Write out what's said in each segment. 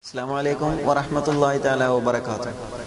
السلام عليكم ورحمة الله تعالى وبركاته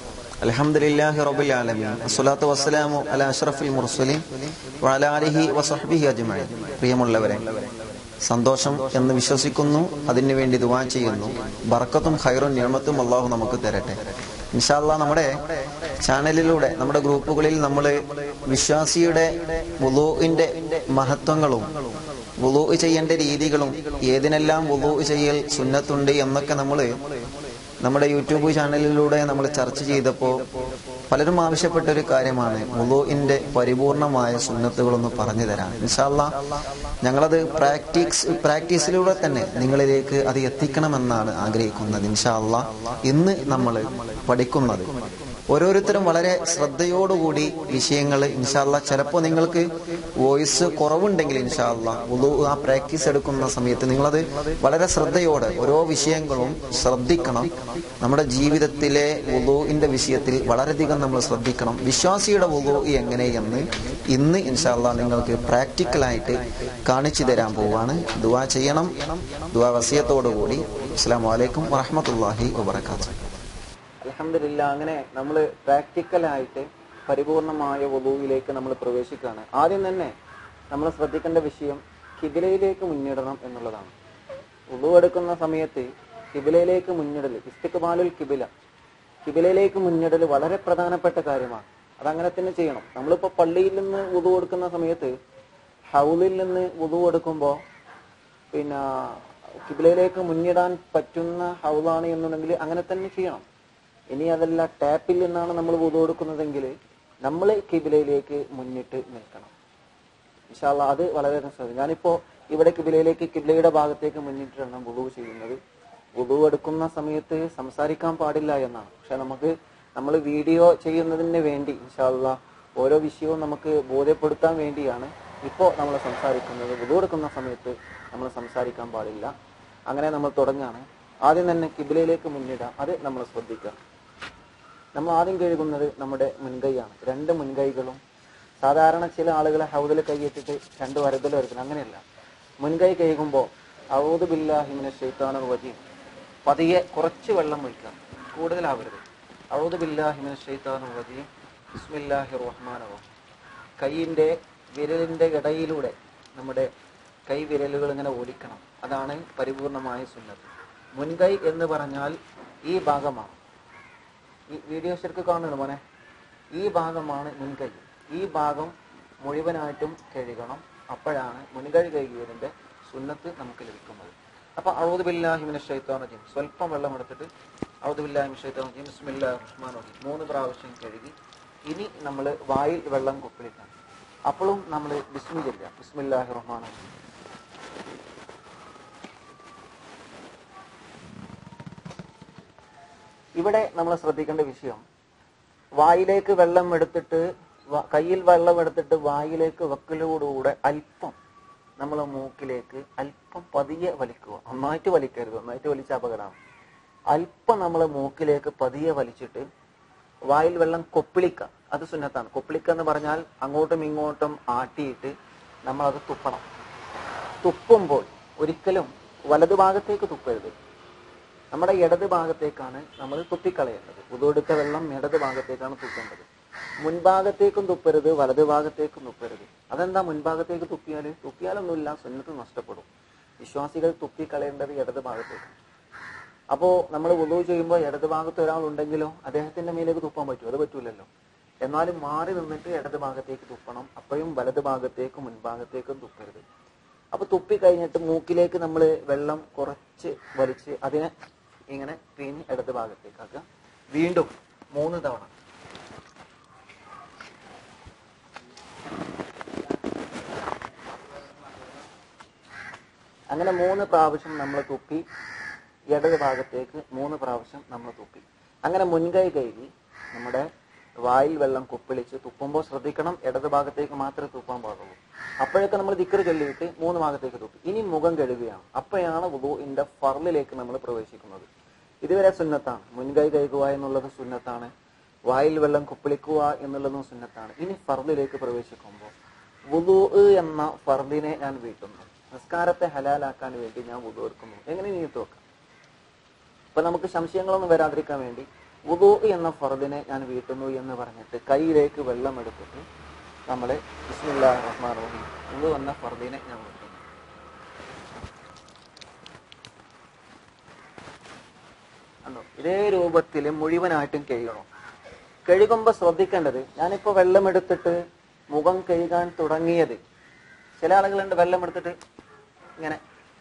الحمد لله رب العالمين الصلاة والسلام على أشرف المرسلين وعلى آله وصحبه أجمعين പ്രിയമുള്ളവരെ സന്തോഷം എന്ന് വിശ്വസിക്കുന്നു അതിനു വേണ്ടി ദുവാ ചെയ്യുന്നു ബർക്കത്തും ഖൈറും നിയമത്തും അള്ളാഹു നമുക്ക് തരട്ടെ ഇൻഷാല്ല നമ്മുടെ ചാനലിലൂടെ നമ്മുടെ ഗ്രൂപ്പുകളിൽ നമ്മൾ വിശ്വാസിയുടെ വുളുവിന്റെ മഹത്വങ്ങളും വുളു ചെയ്യേണ്ട രീതികളും ഏതിനെല്ലാം വുളു ചെയ്യൽ സുന്നത്തുണ്ട് എന്നൊക്കെ നമ്മൾ നമ്മുടെ യൂട്യൂബ് ചാനലിലൂടെ നമ്മൾ ചർച്ച ചെയ്തപ്പോൾ പലരും ആവശ്യപ്പെട്ട ഒരു കാര്യമാണ് വുളുവിന്റെ പരിപൂർണമായ സുന്നത്തുകളൊന്ന് പറഞ്ഞു തരാൻ ഇൻഷാല്ല ഞങ്ങളത് പ്രാക്ടീസ് പ്രാക്ടീസിലൂടെ തന്നെ നിങ്ങളിലേക്ക് അത് എത്തിക്കണമെന്നാണ് ആഗ്രഹിക്കുന്നത് ഇൻഷാല്ല ഇന്ന് നമ്മൾ പഠിക്കുന്നത് ഓരോരുത്തരും വളരെ ശ്രദ്ധയോടുകൂടി വിഷയങ്ങൾ ഇൻഷാല്ല ചിലപ്പോൾ നിങ്ങൾക്ക് വോയിസ് കുറവുണ്ടെങ്കിൽ ഇൻഷാല്ല ഉദു ആ പ്രാക്ടീസ് എടുക്കുന്ന സമയത്ത് നിങ്ങളത് വളരെ ശ്രദ്ധയോടെ ഓരോ വിഷയങ്ങളും ശ്രദ്ധിക്കണം നമ്മുടെ ജീവിതത്തിലെ വുളുവിന്റെ വിഷയത്തിൽ വളരെയധികം നമ്മൾ ശ്രദ്ധിക്കണം വിശ്വാസിയുടെ വുളു എങ്ങനെയെന്ന് ഇന്ന് ഇൻഷാല്ല നിങ്ങൾക്ക് പ്രാക്ടിക്കലായിട്ട് കാണിച്ചു തരാൻ പോവാണ് ദുവാ ചെയ്യണം ദുവാ വസിയത്തോടുകൂടി അസ്സാം വലൈക്കും വറഹമത്തല്ലാഹി വബർക്കാത്തു അലഹമില്ല അങ്ങനെ നമ്മൾ പ്രാക്ടിക്കലായിട്ട് പരിപൂർണമായ വധുവിലേക്ക് നമ്മൾ പ്രവേശിക്കുകയാണ് ആദ്യം തന്നെ നമ്മൾ ശ്രദ്ധിക്കേണ്ട വിഷയം കിബിലയിലേക്ക് മുന്നിടണം എന്നുള്ളതാണ് ഉളു എടുക്കുന്ന സമയത്ത് കിബിലയിലേക്ക് മുന്നിടൽ ഇസ്തിക്ബാലുൽ കിബില കിബിലയിലേക്ക് മുന്നിടൽ വളരെ പ്രധാനപ്പെട്ട കാര്യമാണ് അതങ്ങനെ തന്നെ ചെയ്യണം നമ്മളിപ്പോൾ പള്ളിയിൽ നിന്ന് ഉതു കൊടുക്കുന്ന സമയത്ത് ഹൗലിൽ നിന്ന് ഉതു കൊടുക്കുമ്പോൾ പിന്നെ കിബിലയിലേക്ക് മുന്നിടാൻ പറ്റുന്ന ഹൗലാണ് എന്നുണ്ടെങ്കിൽ അങ്ങനെ തന്നെ ചെയ്യണം ഇനി അതല്ല ടാപ്പിൽ നിന്നാണ് നമ്മൾ വുതു കൊടുക്കുന്നതെങ്കിൽ നമ്മൾ കിബിലയിലേക്ക് മുന്നിട്ട് നിൽക്കണം ഇൻഷാല്ല അത് വളരെ ശ്രദ്ധിക്കും ഞാനിപ്പോ ഇവിടെ കിബിലയിലേക്ക് കിബിലയുടെ ഭാഗത്തേക്ക് മുന്നിട്ടാണ് വുതു ചെയ്യുന്നത് വുതു എടുക്കുന്ന സമയത്ത് സംസാരിക്കാൻ പാടില്ല എന്നാണ് പക്ഷെ നമുക്ക് നമ്മൾ വീഡിയോ ചെയ്യുന്നതിന് വേണ്ടി ഇൻഷാല്ല ഓരോ വിഷയവും നമുക്ക് ബോധ്യപ്പെടുത്താൻ വേണ്ടിയാണ് ഇപ്പോൾ നമ്മൾ സംസാരിക്കുന്നത് വുതു എടുക്കുന്ന സമയത്ത് നമ്മൾ സംസാരിക്കാൻ പാടില്ല അങ്ങനെ നമ്മൾ തുടങ്ങാണ് ആദ്യം തന്നെ കിബിലയിലേക്ക് മുന്നിടാം അത് നമ്മൾ ശ്രദ്ധിക്കുക നമ്മൾ ആദ്യം കഴുകുന്നത് നമ്മുടെ മുൻകൈയാണ് രണ്ട് മുൻകൈകളും സാധാരണ ചില ആളുകൾ ഹൗദിൽ കൈയിട്ടിട്ട് രണ്ട് വരതൽ വരക്കണം അങ്ങനെയല്ല മുൻകൈ കഴുകുമ്പോൾ ഔദ് ബില്ലാഹിമിനെ ഷെയ്ത്താന വജീം പതിയെ കുറച്ച് വെള്ളം ഒഴിക്കുക കൂടുതലാവരുത് ഔദ് ബില്ലാഹിമിനെ ഷെയ്ത്താന വജീം ബിസ്മില്ലാഹി റഹ്മാൻ കൈയിൻ്റെ വിരലിൻ്റെ ഇടയിലൂടെ നമ്മുടെ കൈ വിരലുകൾ ഇങ്ങനെ ഓടിക്കണം അതാണ് പരിപൂർണമായ സുന്നത്ത് മുൻകൈ എന്ന് പറഞ്ഞാൽ ഈ ഭാഗമാണ് ഈ വീഡിയോ ശരിക്ക് കാണുന്നു മോനെ ഈ ഭാഗമാണ് മുൻകൈ ഈ ഭാഗം മുഴുവനായിട്ടും കഴുകണം അപ്പോഴാണ് മുൻകൈ കഴുകിയതിന്റെ സുന്നത്ത് നമുക്ക് ലഭിക്കുന്നത് അപ്പൊ ഔദ് ബില്ലാഹിമിന് ഷൈത്താനജീം സ്വല്പം വെള്ളം എടുത്തിട്ട് ഔദ് ബില്ലാഹിമിൻ ഷൈത്താനജീം ബിസ്മില്ലാ റഹ്മാൻ റഹീം മൂന്ന് പ്രാവശ്യം കഴുകി ഇനി നമ്മൾ വായിൽ വെള്ളം കുപ്പിളിക്കണം അപ്പോഴും നമ്മൾ ബിസ്മി ചെല്ലുക ബിസ്മില്ലാഹി റഹ്മാൻ റഹീം ഇവിടെ നമ്മൾ ശ്രദ്ധിക്കേണ്ട വിഷയം വായിലേക്ക് വെള്ളം എടുത്തിട്ട് വ- കയ്യിൽ വെള്ളം എടുത്തിട്ട് വായിലേക്ക് വെക്കലോടുകൂടെ അല്പം നമ്മൾ മൂക്കിലേക്ക് അല്പം പതിയെ വലിക്കുക നന്നായിട്ട് വലിക്കരുത് നന്നായിട്ട് വലിച്ച അപകടമാണ് അല്പം നമ്മൾ മൂക്കിലേക്ക് പതിയെ വലിച്ചിട്ട് വായിൽ വെള്ളം കൊപ്പിളിക്കുക അത് സുന്നത്താണ് കൊപ്പിളിക്കുക എന്ന് പറഞ്ഞാൽ അങ്ങോട്ടും ഇങ്ങോട്ടും ആട്ടിയിട്ട് നമ്മൾ അത് തുപ്പണം തുപ്പുമ്പോൾ ഒരിക്കലും വലതുഭാഗത്തേക്ക് തുപ്പരുത് നമ്മുടെ ഇടത് ഭാഗത്തേക്കാണ് നമ്മൾ തുപ്പിക്കളയേണ്ടത് ഉതൊടുത്ത വെള്ളം ഇടത് ഭാഗത്തേക്കാണ് തുപ്പേണ്ടത് മുൻഭാഗത്തേക്കും തുപ്പരുത് വലത് ഭാഗത്തേക്കും തുപ്പരുത് അതെന്താ മുൻഭാഗത്തേക്ക് തുപ്പിയാൽ തുപ്പിയാലൊന്നുമില്ല സുന്നത്ത് നഷ്ടപ്പെടും വിശ്വാസികൾ തുപ്പിക്കളയേണ്ടത് ഇടത് ഭാഗത്തേക്ക് അപ്പോ നമ്മൾ ഉദവ് ചെയ്യുമ്പോൾ ഇടത് ഭാഗത്ത് ഒരാൾ ഉണ്ടെങ്കിലോ അദ്ദേഹത്തിന്റെ മേലേക്ക് തുപ്പാൻ പറ്റുമോ അത് പറ്റൂലല്ലോ എന്നാലും മാറി നിന്നിട്ട് ഇടത് ഭാഗത്തേക്ക് തുപ്പണം അപ്പോഴും വലത് ഭാഗത്തേക്കും മുൻഭാഗത്തേക്കും തുപ്പരുത് അപ്പൊ തുപ്പി കഴിഞ്ഞിട്ട് മൂക്കിലേക്ക് നമ്മൾ വെള്ളം കുറച്ച് വലിച്ച് അതിനെ ഇങ്ങനെ പിഴിഞ്ഞ് ഇടത് ഭാഗത്തേക്കാക്കുക വീണ്ടും മൂന്ന് തവണ അങ്ങനെ മൂന്ന് പ്രാവശ്യം നമ്മൾ തുപ്പി ഇടത് ഭാഗത്തേക്ക് മൂന്ന് പ്രാവശ്യം നമ്മൾ തുപ്പി അങ്ങനെ മുൻകൈ കഴുകി നമ്മുടെ വായിൽ വെള്ളം കുപ്പിളിച്ച് തുപ്പുമ്പോൾ ശ്രദ്ധിക്കണം ഇടത് ഭാഗത്തേക്ക് മാത്രമേ തുപ്പാൻ പാടുള്ളൂ അപ്പോഴൊക്കെ നമ്മൾ ദിക്കറ് ചൊല്ലിയിട്ട് മൂന്ന് ഭാഗത്തേക്ക് തുപ്പി ഇനി മുഖം കഴുകുകയാണ് അപ്പോഴാണ് വുളുവിന്റെ ഫർലിലേക്ക് നമ്മൾ പ്രവേശിക്കുന്നത് ഇതുവരെ സുന്നത്താണ് മുൻകൈ കഴുകുക എന്നുള്ളത് സുന്നത്താണ് വായിൽ വെള്ളം കുപ്പിളിക്കുക എന്നുള്ളതും സുന്നത്താണ് ഇനി ഫർലിലേക്ക് പ്രവേശിക്കുമ്പോൾ വുളു എന്ന ഫർദിനെ ഞാൻ വീട്ടുന്നു നിസ്കാരത്തെ ഹലാലാക്കാൻ വേണ്ടി ഞാൻ വുളു എടുക്കുന്നു എങ്ങനെ നീത്ത് വെക്കാം അപ്പൊ നമുക്ക് സംശയങ്ങളൊന്നും വരാതിരിക്കാൻ വേണ്ടി ഉദു എന്ന ഫർദിനെ ഞാൻ വീട്ടുന്നു എന്ന് പറഞ്ഞിട്ട് കയ്യിലേക്ക് വെള്ളം എടുത്തിട്ട് നമ്മൾ ബിസ്മില്ലാ റഹ്മാൻ റഹീം ഉദു എന്ന ഫർദിനെ ഞാൻ വീട്ടുന്നു കണ്ടോ ഇതേ രൂപത്തിൽ മുഴുവനായിട്ടും കഴുകണം കഴുകുമ്പോൾ ശ്രദ്ധിക്കേണ്ടത് ഞാനിപ്പോ വെള്ളം എടുത്തിട്ട് മുഖം കഴുകാൻ തുടങ്ങിയത് ചില ആളുകളുണ്ട് വെള്ളം എടുത്തിട്ട് ഇങ്ങനെ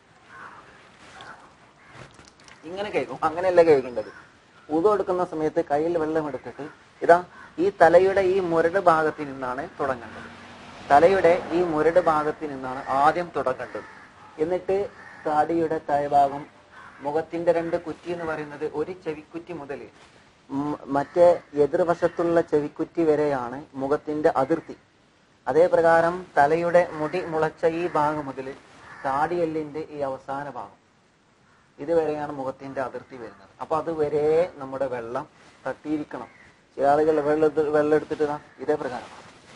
ഇങ്ങനെ കഴുകും അങ്ങനെയല്ല കഴുകേണ്ടത് ഉതു എടുക്കുന്ന സമയത്ത് കയ്യിൽ വെള്ളം എടുത്തിട്ട് ഇതാ ഈ തലയുടെ ഈ മുരട് ഭാഗത്ത് നിന്നാണ് തുടങ്ങേണ്ടത് തലയുടെ ഈ മുരട് ഭാഗത്ത് നിന്നാണ് ആദ്യം തുടങ്ങേണ്ടത് എന്നിട്ട് താടിയുടെ താഴ്ഭാഗം മുഖത്തിന്റെ രണ്ട് കുറ്റി എന്ന് പറയുന്നത് ഒരു ചെവിക്കുറ്റി മുതൽ മറ്റേ എതിർവശത്തുള്ള ചെവിക്കുറ്റി വരെയാണ് മുഖത്തിന്റെ അതിർത്തി അതേ പ്രകാരം തലയുടെ മുടി മുളച്ച ഈ ഭാഗം മുതൽ താടിയെല്ലിന്റെ ഈ അവസാന ഭാഗം ഇതുവരെയാണ് മുഖത്തിന്റെ അതിർത്തി വരുന്നത് അപ്പൊ അതുവരെ നമ്മുടെ വെള്ളം തട്ടിയിരിക്കണം ചില ആളുകൾ വെള്ളം എടുത്ത് വെള്ളം എടുത്തിട്ട് ദാ ഇതേ പ്രകാരം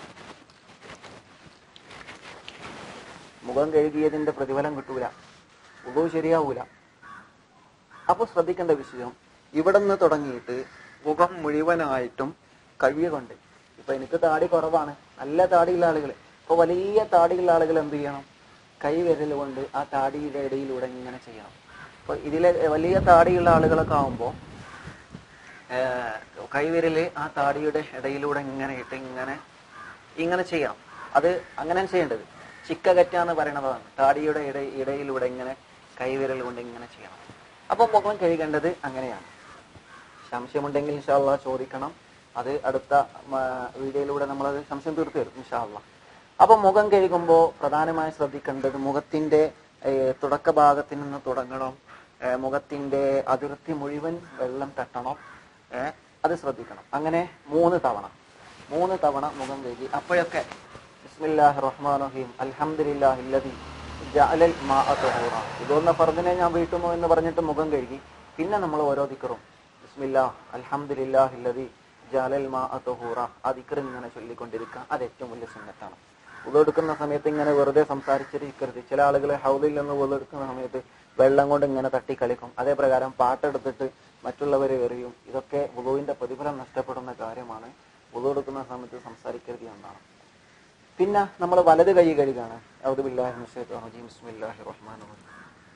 മുഖം കഴുകിയതിന്റെ പ്രതിഫലം കിട്ടൂല ഉദു ശരിയാവൂല അപ്പൊ ശ്രദ്ധിക്കേണ്ട വിഷയം ഇവിടെ നിന്ന് തുടങ്ങിയിട്ട് മുഖം മുഴുവനായിട്ടും കഴുകിയ കൊണ്ട് ഇപ്പൊ എനിക്ക് താടി കുറവാണ് നല്ല താടിയുള്ള ആളുകൾ ഇപ്പൊ വലിയ താടിയുള്ള ആളുകൾ എന്ത് ചെയ്യണം കൈ വിരൽ കൊണ്ട് ആ താടിയുടെ ഇടയിലൂടെ ഇങ്ങനെ ചെയ്യണം അപ്പൊ ഇതിലെ വലിയ താടിയുള്ള ആളുകളൊക്കെ ആവുമ്പോൾ കൈവിരല് ആ താടിയുടെ ഇടയിലൂടെ ഇങ്ങനെ ഇട്ട് ഇങ്ങനെ ഇങ്ങനെ ചെയ്യാം അത് അങ്ങനെ ചെയ്യേണ്ടത് ചിക്ക കറ്റ എന്ന് പറയണതാണ് താടിയുടെ ഇട ഇടയിലൂടെ ഇങ്ങനെ കൈവിരൽ കൊണ്ട് ഇങ്ങനെ ചെയ്യണം അപ്പൊ മുഖം കഴുകേണ്ടത് അങ്ങനെയാണ് സംശയമുണ്ടെങ്കിൽ ഇൻഷാല്ല ചോദിക്കണം അത് അടുത്ത വീഡിയോയിലൂടെ നമ്മളത് സംശയം തീർത്തു തരും ഇൻഷാല്ല അപ്പൊ മുഖം കഴുകുമ്പോൾ പ്രധാനമായി ശ്രദ്ധിക്കേണ്ടത് മുഖത്തിന്റെ ഏർ, തുടക്ക ഭാഗത്ത് നിന്ന് തുടങ്ങണം ഏർ, മുഖത്തിന്റെ അതിർത്തി മുഴുവൻ വെള്ളം തട്ടണം ഏർ, അത് ശ്രദ്ധിക്കണം അങ്ങനെ മൂന്ന് തവണ മൂന്ന് തവണ മുഖം കഴുകി അപ്പോഴൊക്കെ ബിസ്മില്ലാഹി റഹ്മാൻ റഹീം അൽഹംദുലില്ലാഹി അല്ലദി ജഅലൽ മാഅ തുഹൂറ ഇതൊന്ന ഫർദിനെ ഞാൻ വീട്ടുന്നു എന്ന് പറഞ്ഞിട്ട് മുഖം കഴുകി പിന്നെ നമ്മൾ ഓരോ ദിക്കറും ബിസ്മില്ലാ അൽഹംദുലില്ലാഹി അല്ലദി ജഅലൽ മാഅ തുഹൂറ ആ ദിക്കർ ഇങ്ങനെ ചൊല്ലിക്കൊണ്ടിരിക്കുക അത് ഏറ്റവും വലിയ സുന്നത്താണ് ഉതെടുക്കുന്ന സമയത്ത് ഇങ്ങനെ വെറുതെ സംസാരിച്ചിരിക്കരുത് ചില ആളുകൾ ഹൗദിൽ നിന്ന് ഉതെടുക്കുന്ന സമയത്ത് വെള്ളം കൊണ്ട് ഇങ്ങനെ തട്ടി കളിക്കും അതേ പ്രകാരം പാട്ടെടുത്തിട്ട് മറ്റുള്ളവരെ എറിയും ഇതൊക്കെ വുളുവിന്റെ പ്രതിഫലം നഷ്ടപ്പെടുന്ന കാര്യമാണ് വുളു എടുക്കുന്ന സമയത്ത് സംസാരിക്കരുത് എന്നാണ് പിന്നെ നമ്മൾ വലത് കൈ കഴുകാണ് ഔദു ബില്ലാഹി മിനശ് ശൈത്വാനിർ റജീം ബിസ്മില്ലാഹിർ റഹ്മാനിർ റഹീം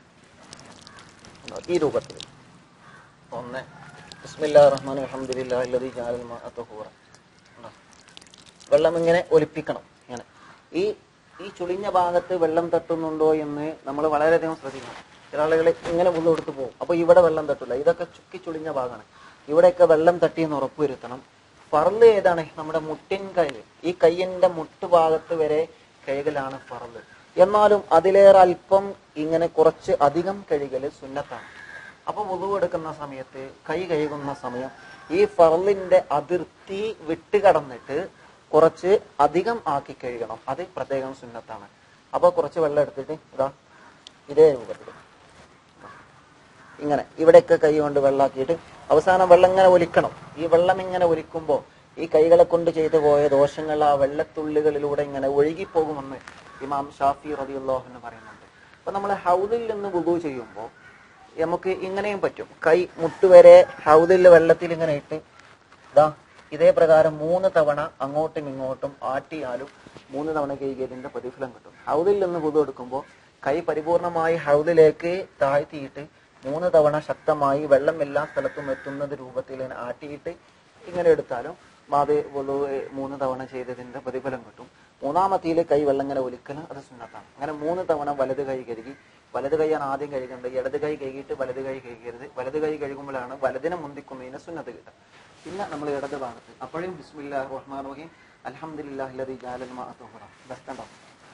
ഈ രൂപത്തിൽ ഒന്ന് ബിസ്മില്ലാഹിർ റഹ്മാനിർ അൽഹംദുലില്ലാഹി അല്ലദീ ജഅലൽ മാഅ തുഹൂറ വെള്ളം ഇങ്ങനെ ഒലിപ്പിക്കണം ഇങ്ങനെ ഈ ഈ ചുളിഞ്ഞ ഭാഗത്ത് വെള്ളം തട്ടുന്നുണ്ടോ എന്ന് നമ്മൾ വളരെയധികം ശ്രദ്ധിക്കണം ചില ആളുകൾ ഇങ്ങനെ ഉള്ളു കൊടുത്ത് പോകും അപ്പൊ ഇവിടെ വെള്ളം തട്ടില്ല ഇതൊക്കെ ചുക്കി ചുളിഞ്ഞ ഭാഗമാണ് ഇവിടെയൊക്കെ വെള്ളം തട്ടിയെന്ന് ഉറപ്പുവരുത്തണം ഫറല് ഏതാണ് നമ്മുടെ മുട്ടിൻ കയ്യിൽ ഈ കയ്യിന്റെ മുട്ടുഭാഗത്ത് വരെ കഴുകലാണ് ഫറല് എന്നാലും അതിലേറെ അല്പം ഇങ്ങനെ കുറച്ച് അധികം കഴുകല് സുന്നത്താണ് അപ്പൊ വുളു എടുക്കുന്ന സമയത്ത് കൈ കഴുകുന്ന സമയം ഈ ഫറലിന്റെ അതിർത്തി വിട്ടുകടന്നിട്ട് കുറച്ച് അധികം ആക്കി കഴുകണം അത് പ്രത്യേകം സുന്നത്താണ് അപ്പൊ കുറച്ച് വെള്ളം എടുത്തിട്ട് ഇതാ ഇതേ രൂപത്തിൽ ഇങ്ങനെ ഇവിടെയൊക്കെ കൈ കൊണ്ട് വെള്ളാക്കിയിട്ട് അവസാനം വെള്ളം ഇങ്ങനെ ഒലിക്കണം ഈ വെള്ളം ഇങ്ങനെ ഒലിക്കുമ്പോൾ ഈ കൈകളെ കൊണ്ട് ചെയ്തു പോയ ദോഷങ്ങൾ ആ വെള്ളത്തുള്ളികളിലൂടെ ഇങ്ങനെ ഒഴുകിപ്പോകുമെന്ന് ഇമാം ഷാഫി റതിയുള്ളാഹു എന്ന് പറയുന്നുണ്ട് അപ്പൊ നമ്മൾ ഹൗദിൽ നിന്ന് വുളു ചെയ്യുമ്പോൾ നമുക്ക് ഇങ്ങനെയും പറ്റും കൈ മുട്ടുവരെ ഹൗദിൽ വെള്ളത്തിൽ ഇങ്ങനെ ഇട്ട് ഇതാ ഇതേ പ്രകാരം മൂന്ന് തവണ അങ്ങോട്ടും ഇങ്ങോട്ടും ആട്ടിയാലും മൂന്ന് തവണ കൈകേതിന്റെ പ്രതിഫലം കിട്ടും ഹൗദിൽ നിന്ന് വുളു എടുക്കുമ്പോൾ കൈ പരിപൂർണമായി ഹൗദിലേക്ക് താഴ്ത്തിയിട്ട് മൂന്ന് തവണ ശക്തമായി വെള്ളം എല്ലാ സ്ഥലത്തും എത്തുന്നത് രൂപത്തിൽ ഇങ്ങനെ ആട്ടിയിട്ട് ഇങ്ങനെ എടുത്താലും അത് വുളു മൂന്ന് തവണ ചെയ്തതിന്റെ പ്രതിഫലം കിട്ടും മൂന്നാമത്തിയിൽ കൈ വെള്ളം ഇങ്ങനെ ഒലിക്കലും അത് സുന്നത്താണ് അങ്ങനെ മൂന്ന് തവണ വലത് കൈ കഴുകി വലത് കൈയാണ് ആദ്യം കഴുകേണ്ടത് ഇടത് കൈ കഴുകിയിട്ട് വലത് കൈ കഴുകരുത് വലത് കൈ കഴുകുമ്പോഴാണ് വലതിനെ മുന്തിക്കുന്നതിന് സുന്നത്ത് കിട്ടുക പിന്നെ നമ്മൾ ഇടത് ഭാഗത്ത് അപ്പോഴും ബിസ്മില്ലാഹ് റഹ്മാൻ റഹീം അൽഹംദുലില്ലാഹി ലദി ജഅലൽ മാഅ തുഹറ ബസ്തണ്ടോ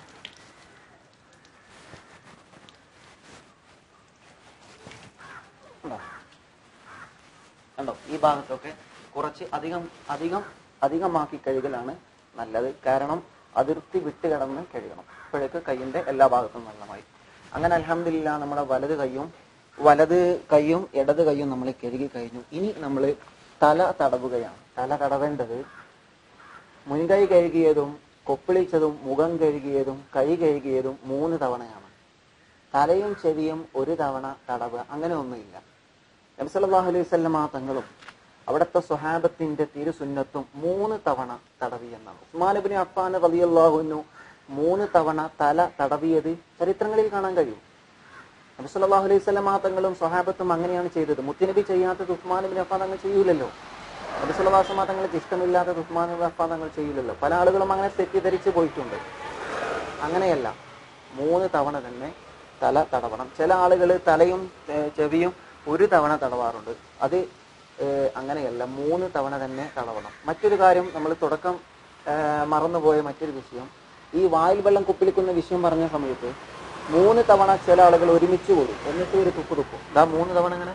ഉണ്ടോ കണ്ടോ ഈ ഭാഗത്തൊക്കെ കുറച്ച് അധികം അധികം അധികമാക്കി കഴുകലാണ് നല്ലത് കാരണം അതിർത്തി വിട്ട് കിടന്ന് കഴുകണം അപ്പോഴേക്ക് കൈയിന്റെ എല്ലാ ഭാഗത്തും വെള്ളമായി അങ്ങനെ അലഹമില്ല നമ്മുടെ വലത് കൈയും വലത് കൈയും ഇടത് കൈയും നമ്മൾ കഴുകി കഴിഞ്ഞു ഇനി നമ്മൾ തല തടവുകയാണ് തല തടവേണ്ടത് മുൻകൈ കഴുകിയതും കൊപ്പിളിച്ചതും മുഖം കഴുകിയതും കൈ കഴുകിയതും മൂന്ന് തവണയാണ് തലയും ചെവിയും ഒരു തവണ തടവ് അങ്ങനെ ഒന്നുമില്ല നബി സല്ലല്ലാഹു അലൈഹി വസല്ലമ തങ്ങളും അവിടുത്തെ സ്വഹാബത്തിന്റെ തിരുസുന്നത്തും മൂന്ന് തവണ തടവി എന്നാണ് ഉസ്മാൻ ഇബ്നു അഫ്ഫാൻ റളിയല്ലാഹുവിനു മൂന്ന് തവണ തല തടവിയത് ചരിത്രങ്ങളിൽ കാണാൻ കഴിയും നബി സല്ലല്ലാഹു അലൈഹി വസല്ലമ തങ്ങളും സ്വഹാബത്തും അങ്ങനെയാണ് ചെയ്തത് മുത്തുനബി ചെയ്യാത്തത് ഉസ്മാൻ ഇബ്നു അഫ്ഫാൻ തങ്ങൾ ചെയ്യൂലല്ലോ നബി സല്ലല്ലാഹു അലൈഹി വസല്ലമ തങ്ങൾക്ക് ഇഷ്ടമില്ലാത്തത് ഉസ്മാൻ ഇബ്നു അഫ്ഫാൻ തങ്ങൾ ചെയ്യൂലല്ലോ പല ആളുകളും അങ്ങനെ തെറ്റിദ്ധരിച്ച് പോയിട്ടുണ്ട് അങ്ങനെയല്ല മൂന്ന് തവണ തന്നെ തല തടവണം ചില ആളുകൾ തലയും ഏഹ്, ചെവിയും ഒരു തവണ തടവാറുണ്ട് അത് ഏഹ്, അങ്ങനെയല്ല മൂന്ന് തവണ തന്നെ തടവണം മറ്റൊരു കാര്യം നമ്മൾ തുടക്കം ഏഹ്, മറന്നുപോയ മറ്റൊരു വിഷയം ഈ വായിൽ വെള്ളം കുപ്പിളിക്കുന്ന വിഷയം പറഞ്ഞ സമയത്ത് മൂന്ന് തവണ ചില ആളുകൾ ഒരുമിച്ച് കൂടും എന്നിട്ട് ഒരു തുപ്പ് തുപ്പും ഇതാ മൂന്ന് തവണ അങ്ങനെ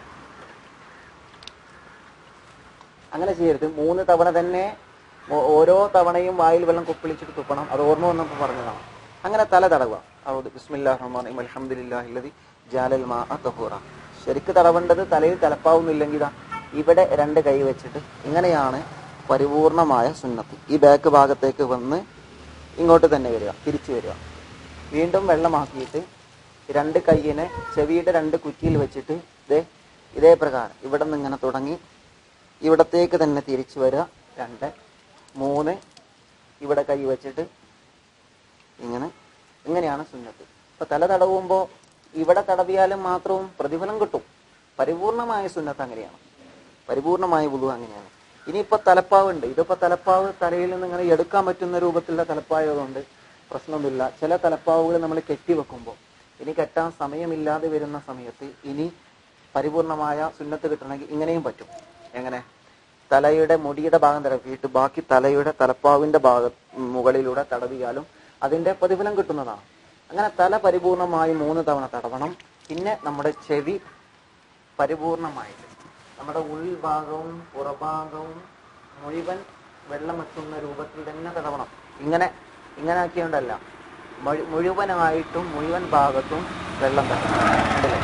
അങ്ങനെ ചെയ്യരുത് മൂന്ന് തവണ തന്നെ ഓ- ഓരോ തവണയും വായിൽ വെള്ളം കുപ്പിളിച്ചിട്ട് തുപ്പണം അത് ഓർമ്മ വന്നപ്പോൾ പറഞ്ഞതാണ് അങ്ങനെ തല തടവുക ഔദ് ബിസ്മില്ലാഹിർ റഹ്മാനിർ റഹീം അൽഹംദുലില്ലാഹി അല്ലദി ജാലൽ മാഅ തഹൂറ ശരിക്ക് തടവേണ്ടത് തലയിൽ തലപ്പാവുന്നില്ലെങ്കിൽ ഇതാ ഇവിടെ രണ്ട് കൈ വെച്ചിട്ട് ഇങ്ങനെയാണ് പരിപൂർണമായ സുന്നത്ത് ഈ ബാക്ക് ഭാഗത്തേക്ക് വന്ന് ഇങ്ങോട്ട് തന്നെ വരിക തിരിച്ചു വരിക വീണ്ടും വെള്ളമാക്കിയിട്ട് രണ്ട് കൈയിനെ ചെവിയുടെ രണ്ട് കുറ്റിയിൽ വെച്ചിട്ട് ഇതേ ഇതേ പ്രകാരം ഇവിടെ നിന്ന് ഇങ്ങനെ തുടങ്ങി ഇവിടത്തേക്ക് തന്നെ തിരിച്ചു വരിക രണ്ട് മൂന്ന് ഇവിടെ കൈ വെച്ചിട്ട് ഇങ്ങനെ ഇങ്ങനെയാണ് സുന്നത്ത് ഇപ്പൊ തല തടവുമ്പോൾ ഇവിടെ തടവിയാലും മാത്രവും പ്രതിഫലം കിട്ടും പരിപൂർണമായ സുന്നത്ത് അങ്ങനെയാണ് പരിപൂർണമായ വുളു അങ്ങനെയാണ് ഇനിയിപ്പോ തലപ്പാവ് ഉണ്ട് ഇതിപ്പോ തലപ്പാവ് തലയിൽ നിന്ന് ഇങ്ങനെ എടുക്കാൻ പറ്റുന്ന രൂപത്തിലുള്ള തലപ്പായതുകൊണ്ട് പ്രശ്നമൊന്നുമില്ല ചില തലപ്പാവുകൾ നമ്മൾ കെട്ടിവെക്കുമ്പോൾ ഇനി കെട്ടാൻ സമയമില്ലാതെ വരുന്ന സമയത്ത് ഇനി പരിപൂർണമായ സുന്നത്ത് കിട്ടണമെങ്കിൽ ഇങ്ങനെയും പറ്റും എങ്ങനെ തലയുടെ മുടിയുടെ ഭാഗം തടവിയിട്ട് ബാക്കി തലയുടെ തലപ്പാവിന്റെ ഭാഗ മുകളിലൂടെ തടവിയാലും അതിന്റെ പ്രതിഫലം കിട്ടുന്നതാണ് അങ്ങനെ തല പരിപൂർണമായി മൂന്ന് തവണ തടവണം പിന്നെ നമ്മുടെ ചെവി പരിപൂർണമായിട്ട് നമ്മുടെ ഉൾഭാഗവും പുറഭാഗവും മുഴുവൻ വെള്ളമെത്തുന്ന രൂപത്തിൽ തന്നെ തടവണം ഇങ്ങനെ ഇങ്ങനെ ആക്കിയോണ്ടല്ല മുഴു- മുഴുവനായിട്ടും മുഴുവൻ ഭാഗത്തും വെള്ളം തട്ടണം കണ്ടില്ലേ?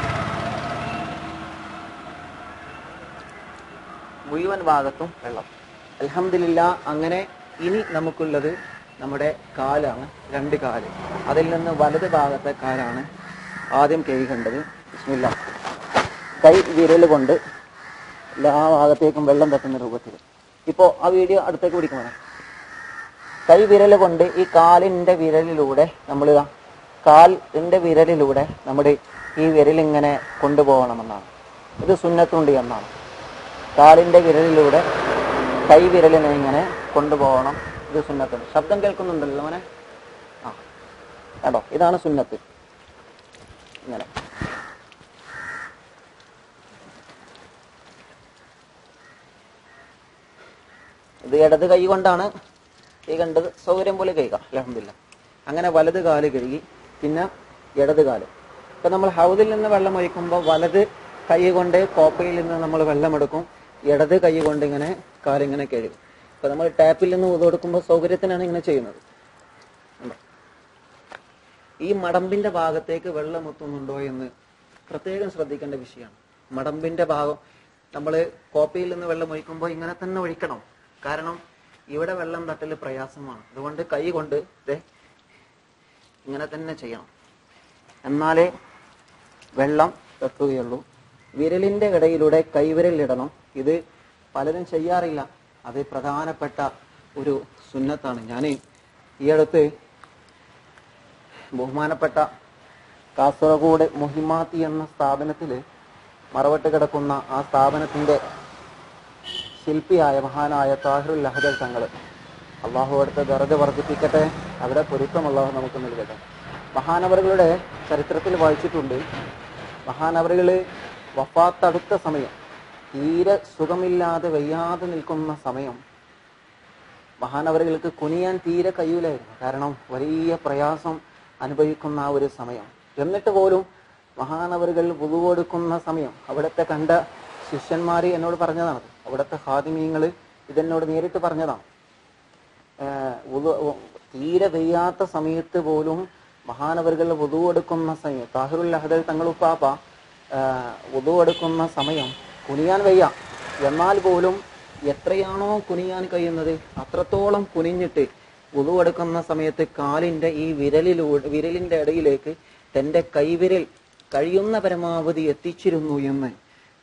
മുഴുവൻ ഭാഗത്തും വെള്ളം അൽഹംദുലില്ലാ അങ്ങനെ ഇനി നമുക്കുള്ളത് നമ്മുടെ കാലാണ് രണ്ട് കാല് അതിൽ നിന്ന് വലത് ഭാഗത്തെ കാലാണ് ആദ്യം കഴുകേണ്ടത് ബിസ്മില്ല കൈ വിരൽ കൊണ്ട് എല്ലാ ഭാഗത്തേക്കും വെള്ളം തട്ടുന്ന രൂപത്തിൽ ഇപ്പോൾ ആ വീഡിയോ അടുത്തേക്ക് പിടിക്കണം കൈ വിരൽ കൊണ്ട് ഈ കാലിന്റെ വിരലിലൂടെ നമ്മൾ കാലിന്റെ വിരലിലൂടെ നമ്മുടെ ഈ വിരലിങ്ങനെ കൊണ്ടുപോകണമെന്നാണ് ഇത് സുന്നത്തുണ്ട് എന്നാണ് കാലിന്റെ വിരലിലൂടെ കൈ വിരലിനെ ഇങ്ങനെ കൊണ്ടുപോകണം ഇത് സുന്നത്തുണ്ട് ശബ്ദം കേൾക്കുന്നുണ്ടല്ലോ മോനെ ആ കേട്ടോ ഇതാണ് സുന്നത്ത് ഇങ്ങനെ ഇത് ഇടത് കൈ കൊണ്ടാണ് ഈ കണ്ടത് സൗകര്യം പോലെ കഴുകാം അലഹമില്ല അങ്ങനെ വലത് കാല് കഴുകി പിന്നെ ഇടത് കാല് ഇപ്പൊ നമ്മൾ ഹൗദിൽ നിന്ന് വെള്ളം ഒഴിക്കുമ്പോൾ വലത് കൈ കൊണ്ട് കോപ്പയിൽ നിന്ന് നമ്മൾ വെള്ളം എടുക്കും ഇടത് കൈ കൊണ്ട് ഇങ്ങനെ കാലിങ്ങനെ കഴുകും ഇപ്പൊ നമ്മൾ ടാപ്പിൽ നിന്ന് ഉത് കൊടുക്കുമ്പോൾ സൗകര്യത്തിനാണ് ഇങ്ങനെ ചെയ്യുന്നത് ഉണ്ടോ? ഈ മടമ്പിന്റെ ഭാഗത്തേക്ക് വെള്ളം എത്തുന്നുണ്ടോ എന്ന് പ്രത്യേകം ശ്രദ്ധിക്കേണ്ട വിഷയമാണ് മടമ്പിന്റെ ഭാഗം നമ്മൾ കോപ്പയിൽ നിന്ന് വെള്ളം ഒഴിക്കുമ്പോൾ ഇങ്ങനെ തന്നെ ഒഴിക്കണം കാരണം ഇവിടെ വെള്ളം തട്ടൽ പ്രയാസമാണ് അതുകൊണ്ട് കൈ കൊണ്ട് ദേ ഇങ്ങനെ തന്നെ ചെയ്യണം എന്നാലേ വെള്ളം എത്തുകയുള്ളൂ വിരലിന്റെ ഇടയിലൂടെ കൈവിരൽ ഇടണം ഇത് പലരും ചെയ്യാറില്ല അത് പ്രധാനപ്പെട്ട ഒരു സുന്നത്താണ് ഞാൻ ഈ അടുത്ത് ബഹുമാനപ്പെട്ട കാസർഗോഡ് മുഹിമാത്തി എന്ന സ്ഥാപനത്തിൽ മറവട്ട് കിടക്കുന്ന ആ സ്ഥാപനത്തിന്റെ ശില്പിയായ മഹാനായ താഹിറുൽ ലഹദൽ തങ്ങൾ അള്ളാഹു അടുത്ത ദറജ വർദ്ധിപ്പിക്കട്ടെ അവരുടെ പൊരുത്തം അള്ളാഹു നമുക്ക് നൽകട്ടെ മഹാനവറുകളുടെ ചരിത്രത്തിൽ വായിച്ചിട്ടുണ്ട് മഹാനവറുകൾ വഫാത്തടുത്ത സമയം തീരെ സുഖമില്ലാതെ വയ്യാതെ നിൽക്കുന്ന സമയം മഹാനവറുകൾക്ക് കുനിയാൻ തീരെ കഴിയൂലായിരുന്നു കാരണം വലിയ പ്രയാസം അനുഭവിക്കുന്ന ആ ഒരു സമയം എന്നിട്ട് പോലും മഹാനവറുകൾ കൊടുക്കുന്ന സമയം അവിടുത്തെ കണ്ട ശിഷ്യന്മാർ എന്നോട് പറഞ്ഞതാണ് അവിടുത്തെ ഹാദിമീങ്ങൾ ഇതെന്നോട് നേരിട്ട് പറഞ്ഞതാണ് ഏഹ് വുളു തീരെ വെയ്യാത്ത സമയത്ത് പോലും മഹാനവറുകൾ വുതു എടുക്കുന്ന സമയം താഹിറുൽ അഹദൽ തങ്ങളുപ്പാപ്പ വുതു എടുക്കുന്ന സമയം കുനിയാൻ വയ്യ എന്നാൽ പോലും എത്രയാണോ കുനിയാൻ കഴിയുന്നത് അത്രത്തോളം കുനിഞ്ഞിട്ട് വുതു എടുക്കുന്ന സമയത്ത് കാലിന്റെ ഈ വിരലിലൂടെ വിരലിന്റെ ഇടയിലേക്ക് തന്റെ കൈവിരൽ കഴിയുന്ന പരമാവധി എത്തിച്ചിരുന്നു എന്ന്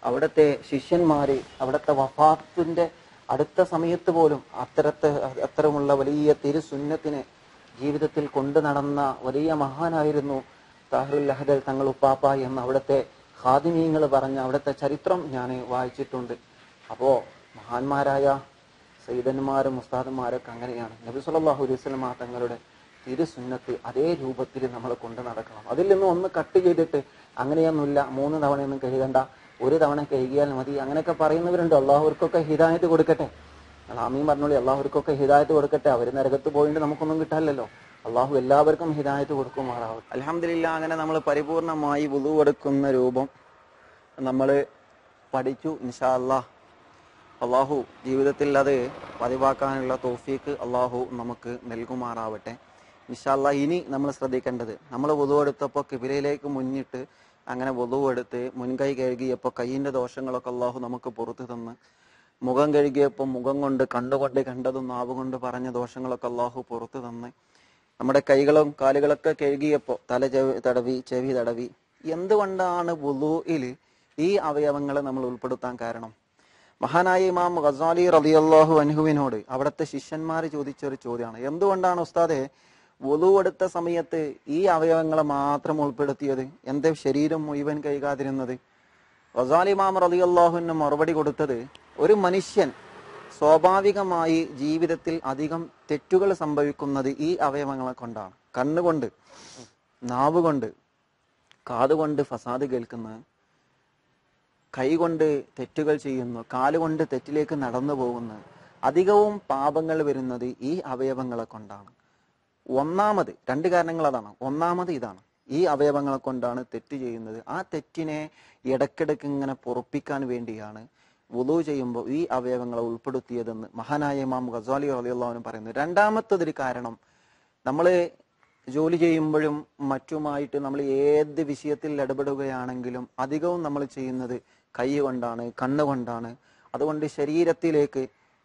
അവിടുത്തെ ശിഷ്യന്മാര് അവിടുത്തെ വഫാത്തിന്റെ അടുത്ത സമയത്ത് പോലും അത്തരത്തെ അത്തരമുള്ള വലിയ തിരുസുന്നത്തിനെ ജീവിതത്തിൽ കൊണ്ടു നടന്ന വലിയ മഹാനായിരുന്നു താഹുൽ അഹദൽ തങ്ങൾ ഉപ്പാപ്പ എന്ന് അവിടുത്തെ ഹാദിമീങ്ങൾ പറഞ്ഞ അവിടുത്തെ ചരിത്രം ഞാൻ വായിച്ചിട്ടുണ്ട് അപ്പോ മഹാന്മാരായ സൈദന്മാരും മുസ്താദന്മാരൊക്കെ അങ്ങനെയാണ് നബി സല്ലല്ലാഹു അലൈഹി വസല്ലമ തങ്ങളുടെ തിരുസുന്നത്ത് അതേ രൂപത്തിൽ നമ്മൾ കൊണ്ടു നടക്കണം അതിൽ നിന്ന് ഒന്ന് കട്ട് ചെയ്തിട്ട് അങ്ങനെയൊന്നുമില്ല മൂന്ന് തവണയൊന്നും കഴുകണ്ട ഒരു തവണ കഴുകിയാൽ മതി അങ്ങനെയൊക്കെ പറയുന്നവരുണ്ട് അള്ളാഹുവർക്കൊക്കെ ഹിദായത്ത് കൊടുക്കട്ടെ ആമീൻ പറഞ്ഞോളി അള്ളാഹുവർക്കൊക്കെ ഹിദായത്ത് കൊടുക്കട്ടെ അവർ നരകത്ത് പോയിട്ട് നമുക്കൊന്നും കിട്ടാനില്ലല്ലോ അള്ളാഹു എല്ലാവർക്കും ഹിദായത്ത് കൊടുക്കുമാറാവും അലഹമില്ല അങ്ങനെ നമ്മൾ പരിപൂർണമായി വുളു എടുക്കുന്ന രൂപം നമ്മൾ പഠിച്ചു ഇൻഷാ അല്ലാഹ് അള്ളാഹു ജീവിതത്തിൽ അത് പതിവാക്കാനുള്ള തോഫീക്ക് അള്ളാഹു നമുക്ക് നൽകുമാറാവട്ടെ ഇൻഷാല്ല ഇനി നമ്മൾ ശ്രദ്ധിക്കേണ്ടത് നമ്മൾ വധുവെടുത്തപ്പോൾ കിബിലയിലേക്ക് മുന്നിട്ട് അങ്ങനെ വധുവെടുത്ത് മുൻകൈ കഴുകിയപ്പോൾ കൈയിന്റെ ദോഷങ്ങളൊക്കെ അള്ളാഹു നമുക്ക് പുറത്തു തന്ന് മുഖം കഴുകിയപ്പോൾ മുഖം കൊണ്ട് കണ്ടുകൊണ്ട് കണ്ടതും നാവ് കൊണ്ട് പറഞ്ഞ ദോഷങ്ങളൊക്കെ അള്ളാഹു പുറത്തു തന്ന് നമ്മുടെ കൈകളും കാലുകളൊക്കെ കഴുകിയപ്പോൾ തല ചെവി തടവി ചെവി തടവി എന്തുകൊണ്ടാണ് വുളുയിൽ ഈ അവയവങ്ങളെ നമ്മൾ ഉൾപ്പെടുത്താൻ കാരണം മഹാനായ ഇമാം ഖസാലി റളിയല്ലാഹു അൻഹുവിനോട് അവിടുത്തെ ശിഷ്യന്മാർ ചോദിച്ച ഒരു ചോദ്യമാണ് എന്തുകൊണ്ടാണ് ഉസ്താദെ വുളു എടുത്ത സമയത്ത് ഈ അവയവങ്ങളെ മാത്രം ഉൾപ്പെടുത്തിയത് എന്റെ ശരീരം മുഴുവൻ കൈകാതിരുന്നത് ഖസാലി ഇമാം റളിയല്ലാഹുവിന് മറുപടി കൊടുത്തത് ഒരു മനുഷ്യൻ സ്വാഭാവികമായി ജീവിതത്തിൽ അധികം തെറ്റുകൾ സംഭവിക്കുന്നത് ഈ അവയവങ്ങളെ കൊണ്ടാണ് കണ്ണുകൊണ്ട് നാവ് കൊണ്ട് കാതുകൊണ്ട് ഫസാദ് കേൾക്കുന്നത് കൈകൊണ്ട് തെറ്റുകൾ ചെയ്യുന്നു കാലുകൊണ്ട് തെറ്റിലേക്ക് നടന്നു പോകുന്നു അധികവും പാപങ്ങൾ വരുന്നത് ഈ അവയവങ്ങളെ കൊണ്ടാണ് ഒന്നാമത് രണ്ട് കാരണങ്ങൾ അതാണ് ഒന്നാമത് ഇതാണ് ഈ അവയവങ്ങളെ കൊണ്ടാണ് തെറ്റ് ചെയ്യുന്നത് ആ തെറ്റിനെ ഇടക്കിടക്ക് ഇങ്ങനെ പൊറപ്പിക്കാൻ വേണ്ടിയാണ് വുളു ചെയ്യുമ്പോൾ ഈ അവയവങ്ങളെ ഉൾപ്പെടുത്തിയതെന്ന് മഹാനായ ഇമാം ഖസാലി അലിയുള്ളവനും പറയുന്നു രണ്ടാമത്തതൊരു കാരണം നമ്മൾ ജോലി ചെയ്യുമ്പോഴും മറ്റുമായിട്ട് നമ്മൾ ഏത് വിഷയത്തിൽ ഇടപെടുകയാണെങ്കിലും അധികവും നമ്മൾ ചെയ്യുന്നത് കൈ കൊണ്ടാണ് കണ്ണുകൊണ്ടാണ് അതുകൊണ്ട് ശരീരത്തിലേക്ക്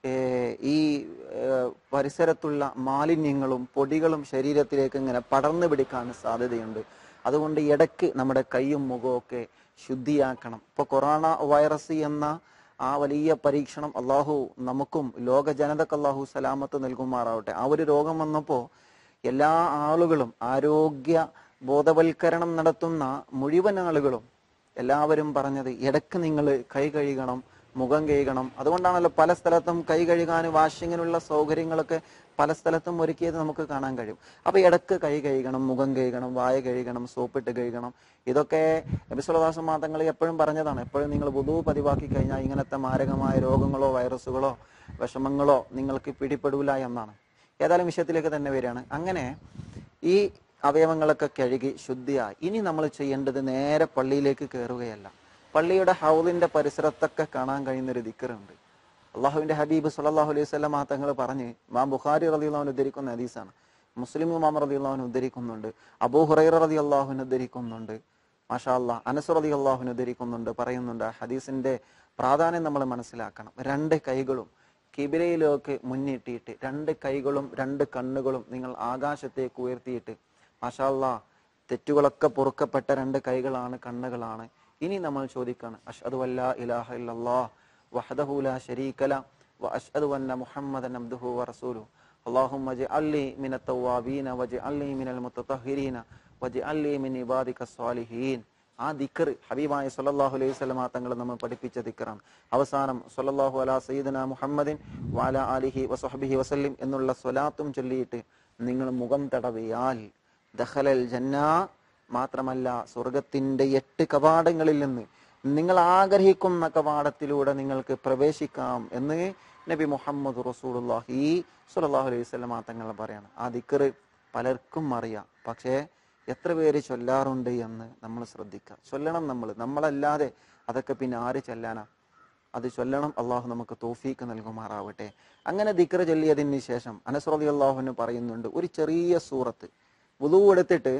ഏർ ഈ ഏർ പരിസരത്തുള്ള മാലിന്യങ്ങളും പൊടികളും ശരീരത്തിലേക്ക് ഇങ്ങനെ പടർന്നു പിടിക്കാൻ സാധ്യതയുണ്ട് അതുകൊണ്ട് ഇടയ്ക്ക് നമ്മുടെ കൈയും മുഖവും ഒക്കെ ശുദ്ധിയാക്കണം ഇപ്പൊ കൊറോണ വൈറസ് എന്ന ആ വലിയ പരീക്ഷണം അള്ളാഹു നമുക്കും ലോക ജനതക്ക് അള്ളാഹു സലാമത്ത് നൽകുമാറാവട്ടെ ആ ഒരു രോഗം വന്നപ്പോ എല്ലാ ആളുകളും ആരോഗ്യ ബോധവൽക്കരണം നടത്തുന്ന മുഴുവൻ ആളുകളും എല്ലാവരും പറഞ്ഞത് ഇടയ്ക്ക് നിങ്ങൾ കൈ കഴുകണം മുഖം കഴുകണം അതുകൊണ്ടാണല്ലോ പല സ്ഥലത്തും കൈ കഴുകാൻ വാഷിങ്ങിനുള്ള സൗകര്യങ്ങളൊക്കെ പല സ്ഥലത്തും ഒരുക്കിയത് നമുക്ക് കാണാൻ കഴിയും അപ്പൊ ഇടയ്ക്ക് കൈ കഴുകണം മുഖം കഴുകണം വായ കഴുകണം സോപ്പിട്ട് കഴുകണം ഇതൊക്കെ നബിസുലദാസ മാതങ്ങൾ എപ്പോഴും പറഞ്ഞതാണ് എപ്പോഴും നിങ്ങൾ വുധു പതിവാക്കി കഴിഞ്ഞാൽ ഇങ്ങനത്തെ മാരകമായ രോഗങ്ങളോ വൈറസുകളോ വിഷമങ്ങളോ നിങ്ങൾക്ക് പിടിപ്പെടൂല എന്നാണ് ഏതായാലും വിഷയത്തിലേക്ക് തന്നെ വരികയാണ് അങ്ങനെ ഈ അവയവങ്ങളൊക്കെ കഴുകി ശുദ്ധിയായി ഇനി നമ്മൾ ചെയ്യേണ്ടത് നേരെ പള്ളിയിലേക്ക് കയറുകയല്ല പള്ളിയുടെ ഹൗലിന്റെ പരിസരത്തൊക്കെ കാണാൻ കഴിയുന്ന ഒരു ദിക്കറുണ്ട് അള്ളാഹുവിന്റെ ഹബീബ് സല്ലാഹു അലൈഹി സ്വലം തങ്ങൾ പറഞ്ഞ് മാം ബുഖാരി റതി അള്ളാഹുൻ ഉദ്ധരിക്കുന്ന ഹദീസാണ് മുസ്ലിം മാം റതി അള്ളാഹുൻ ഉദ്ധരിക്കുന്നുണ്ട് അബൂ ഹുറൈറ റതി അള്ളാഹുൻ ഉദ്ധരിക്കുന്നുണ്ട് മാഷാ അള്ളാഹ് അനസ് റതി അള്ളാഹുൻ ഉദ്ധരിക്കുന്നുണ്ട് പറയുന്നുണ്ട് ആ ഹദീസിന്റെ പ്രാധാന്യം നമ്മൾ മനസ്സിലാക്കണം രണ്ട് കൈകളും കിബിരയിലേക്ക് മുന്നിട്ടിട്ട് രണ്ട് കൈകളും രണ്ട് കണ്ണുകളും നിങ്ങൾ ആകാശത്തേക്ക് ഉയർത്തിയിട്ട് മാഷാല്ലാ തെറ്റുകളൊക്കെ പൊറുക്കപ്പെട്ട രണ്ട് കൈകളാണ് കണ്ണുകളാണ് ഇനി നമ്മൾ ചോദിക്കാണ് അഷ്ഹദു അല്ലാ ഇലാഹ ഇല്ലല്ലാഹ് വഹദഹു ലാ ശരീക ല വഅഷ്ഹദു അന്ന മുഹമ്മദൻ അബ്ദുഹു വറസൂലുഹു اللهم اجعل لي من التوابين واجعل لي من المتطهرين واجعل لي من عبادك الصالحين ആ ദിക്കർ ഹബീബായ സല്ലല്ലാഹു അലൈഹി വസല്ലമ തങ്ങൾ നമ്മൾ പഠിപ്പിച്ച ദിക്കറാണ് അവസാനം സല്ലല്ലാഹു അലാ സയ്യിദന മുഹമ്മദിൻ വഅല ആലിഹി വസഹബിഹി വസല്ലിം എന്നുള്ള സ്വലാത്തും ചൊല്ലിയിട്ട് നിങ്ങൾ മുഖം തടവിയാൽ ദഖലൽ ജന്ന മാത്രമല്ല സ്വർഗത്തിന്റെ എട്ട് കവാടങ്ങളിൽ നിന്ന് നിങ്ങൾ ആഗ്രഹിക്കുന്ന കവാടത്തിലൂടെ നിങ്ങൾക്ക് പ്രവേശിക്കാം എന്ന് നബി മുഹമ്മദ് റസൂലുള്ളാഹി സ്വല്ലല്ലാഹു അലൈഹി വസല്ലമ തങ്ങൾ പറയാണ് ആ ദിക്കർ പലർക്കും അറിയാം പക്ഷേ എത്ര പേര് ചൊല്ലാറുണ്ട് എന്ന് നമ്മൾ ശ്രദ്ധിക്കുക ചൊല്ലണം നമ്മൾ നമ്മളല്ലാതെ അതൊക്കെ പിന്നെ ആര് ചൊല്ലാനാ അത് ചൊല്ലണം അള്ളാഹു നമുക്ക് തോഫീക്ക് നൽകുമാറാവട്ടെ അങ്ങനെ ദിക്ര ചൊല്ലിയതിന് ശേഷം അനസ്രതി അള്ളാഹുവിന് പറയുന്നുണ്ട് ഒരു ചെറിയ സൂറത്ത് വുളു എടുത്തിട്ട്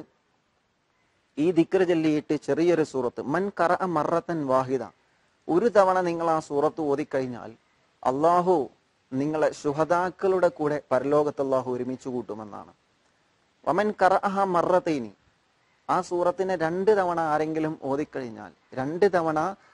ഈ ദിക്ര ചൊല്ലിയിട്ട് ചെറിയൊരു സൂറത്ത് മൻ കറ മറത്തൻ വാഹിദ ഒരു തവണ നിങ്ങൾ ആ സൂറത്ത് ഓതിക്കഴിഞ്ഞാൽ അള്ളാഹു നിങ്ങളെ ശുഹദാക്കളുടെ കൂടെ പരലോകത്ത് അള്ളാഹു ഒരുമിച്ച് കൂട്ടുമെന്നാണ് വമൻ കറഅഹ മറത്തൈനി ആ സൂറത്തിനെ രണ്ട് തവണ ആരെങ്കിലും ഓതിക്കഴിഞ്ഞാൽ രണ്ട് തവണ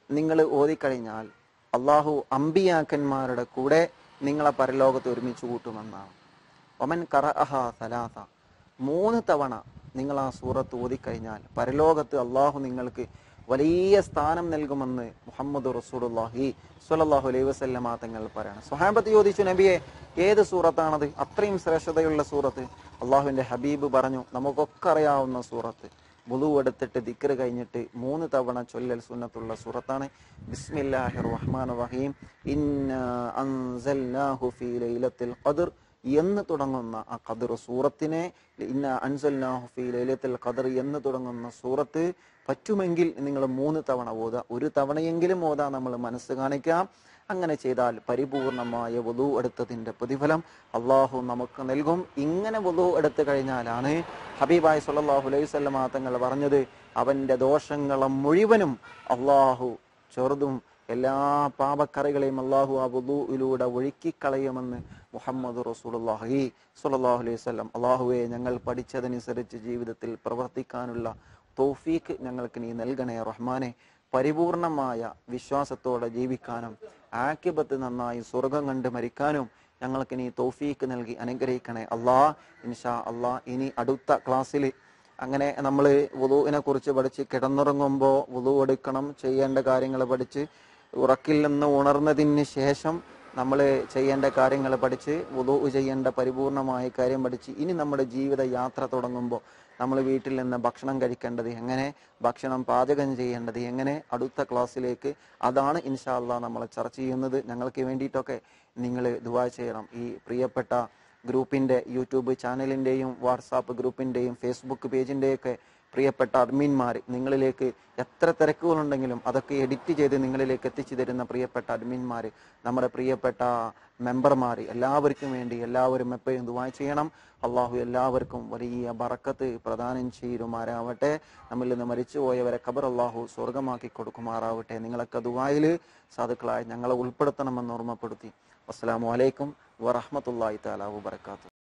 നിങ്ങൾ ഓതിക്കഴിഞ്ഞാൽ അള്ളാഹു അമ്പിയാക്കന്മാരുടെ കൂടെ നിങ്ങളെ പരലോകത്ത് ഒരുമിച്ച് കൂട്ടുമെന്നാണ് ഒമൻ കറഅഹ സലാസ മൂന്ന് തവണ നിങ്ങൾ ആ സൂറത്ത് ഓതിക്കഴിഞ്ഞാൽ പരലോകത്ത് അള്ളാഹു നിങ്ങൾക്ക് വലിയ സ്ഥാനം നൽകുമെന്ന് മുഹമ്മദ് റസൂലുള്ളാഹി സ്വല്ലല്ലാഹു അലൈഹി വസല്ലമ തങ്ങൾ പറയണം സ്വഹാബത്ത് ചോദിച്ചു നബിയെ ഏത് സൂറത്താണത് അത്രയും ശ്രേഷ്ഠതയുള്ള സൂറത്ത് അള്ളാഹുവിന്റെ ഹബീബ് പറഞ്ഞു നമുക്കൊക്കെ അറിയാവുന്ന സൂറത്ത് വുളു എടുത്തിട്ട് ദിക്ർ കഴിഞ്ഞിട്ട് മൂന്ന് തവണ ചൊല്ലൽ സുന്നത്തുള്ള സൂറത്താണ് ബിസ്മില്ലാഹിർ റഹ്മാൻ റഹീം ഇന്നാ അൻസൽനാഹു ഫീ ലൈലത്തിൽ ഖദ്ർ എന്ന് തുടങ്ങുന്ന ആ ഖദർ സൂറത്തിനെ ഇന്ന അൻസൽനാഹു ഫീ ലൈലത്തിൽ ഖദർ എന്ന് തുടങ്ങുന്ന സൂറത്ത് പറ്റുമെങ്കിൽ നിങ്ങൾ മൂന്ന് തവണ ഓതുക ഒരു തവണയെങ്കിലും ഓതാ നമ്മൾ മനസ്സ് കാണിക്കാം അങ്ങനെ ചെയ്താൽ പരിപൂർണമായ വധു എടുത്തതിന്റെ പ്രതിഫലം അള്ളാഹു നമുക്ക് നൽകും ഇങ്ങനെ വധു എടുത്തു കഴിഞ്ഞാലാണ് ഹബീബായ് സല്ലല്ലാഹു അലൈഹി വസല്ലമ തങ്ങൾ പറഞ്ഞത് അവന്റെ ദോഷങ്ങളെ മുഴുവനും അള്ളാഹു ചെറുതും എല്ലാ പാപക്കറികളെയും അള്ളാഹു ആ വുദൂയിലൂടെ ഒഴുക്കിക്കളയുമെന്ന് മുഹമ്മദ് റസൂലുള്ളാഹി സ്വല്ലല്ലാഹു അലൈഹി വസല്ലം അള്ളാഹുവെ ഞങ്ങൾ പഠിച്ചതനുസരിച്ച് ജീവിതത്തിൽ പ്രവർത്തിക്കാനുള്ള തൗഫീഖ് ഞങ്ങൾക്ക് നീ നൽകണേ റഹ്മാനെ പരിപൂർണമായ വിശ്വാസത്തോടെ ജീവിക്കാനും ആക്കിബത്ത് നന്നായി സ്വർഗം കണ്ട് മരിക്കാനും ഞങ്ങൾക്ക് നീ തൗഫീഖ് നൽകി അനുഗ്രഹിക്കണേ അള്ളാ ഇൻഷാ അള്ളാ ഇനി അടുത്ത ക്ലാസ്സിൽ അങ്ങനെ നമ്മൾ വുളുവിനെ കുറിച്ച് പഠിച്ച് കിടന്നുറങ്ങുമ്പോൾ വുളു എടുക്കണം ചെയ്യേണ്ട കാര്യങ്ങൾ പഠിച്ച് ഉറക്കിൽ നിന്ന് ഉണർന്നതിന് ശേഷം നമ്മൾ ചെയ്യേണ്ട കാര്യങ്ങൾ പഠിച്ച് വുളു ചെയ്യേണ്ട പരിപൂർണമായ കാര്യം പഠിച്ച് ഇനി നമ്മുടെ ജീവിത യാത്ര തുടങ്ങുമ്പോൾ നമ്മൾ വീട്ടിൽ നിന്ന് ഭക്ഷണം കഴിക്കേണ്ടത് എങ്ങനെ ഭക്ഷണം പാചകം ചെയ്യേണ്ടത് എങ്ങനെ അടുത്ത ക്ലാസ്സിലേക്ക് അതാണ് ഇൻഷാല്ല നമ്മൾ ചർച്ച ചെയ്യുന്നത് ഞങ്ങൾക്ക് വേണ്ടിയിട്ടൊക്കെ നിങ്ങൾ ദുവാ ചെയ്യണം ഈ പ്രിയപ്പെട്ട ഗ്രൂപ്പിന്റെ യൂട്യൂബ് ചാനലിന്റെയും വാട്സാപ്പ് ഗ്രൂപ്പിന്റെയും ഫേസ്ബുക്ക് പേജിന്റെയൊക്കെ പ്രിയപ്പെട്ട അഡ്മിന്മാർ നിങ്ങളിലേക്ക് എത്ര തിരക്കുകളുണ്ടെങ്കിലും അതൊക്കെ എഡിറ്റ് ചെയ്ത് നിങ്ങളിലേക്ക് എത്തിച്ചു തരുന്ന പ്രിയപ്പെട്ട അഡ്മിന്മാർ നമ്മുടെ പ്രിയപ്പെട്ട മെമ്പർമാർ എല്ലാവർക്കും വേണ്ടി എല്ലാവരും എപ്പോഴും ദുബായ് ചെയ്യണം അള്ളാഹു എല്ലാവർക്കും വലിയ ബറക്കത്ത് പ്രദാനം ചെയ്യുമാരാവട്ടെ നമ്മിൽ നിന്ന് മരിച്ചുപോയവരെ ഖബർ അള്ളാഹു സ്വർഗമാക്കി കൊടുക്കുമാറാവട്ടെ നിങ്ങളൊക്കെ ദുബായിൽ സാധുക്കളായി ഞങ്ങളെ ഉൾപ്പെടുത്തണമെന്ന് ഓർമ്മപ്പെടുത്തി അസ്സാം വലൈക്കും വറഹമത്തല്ലാഹി താല വബർക്കാത്തു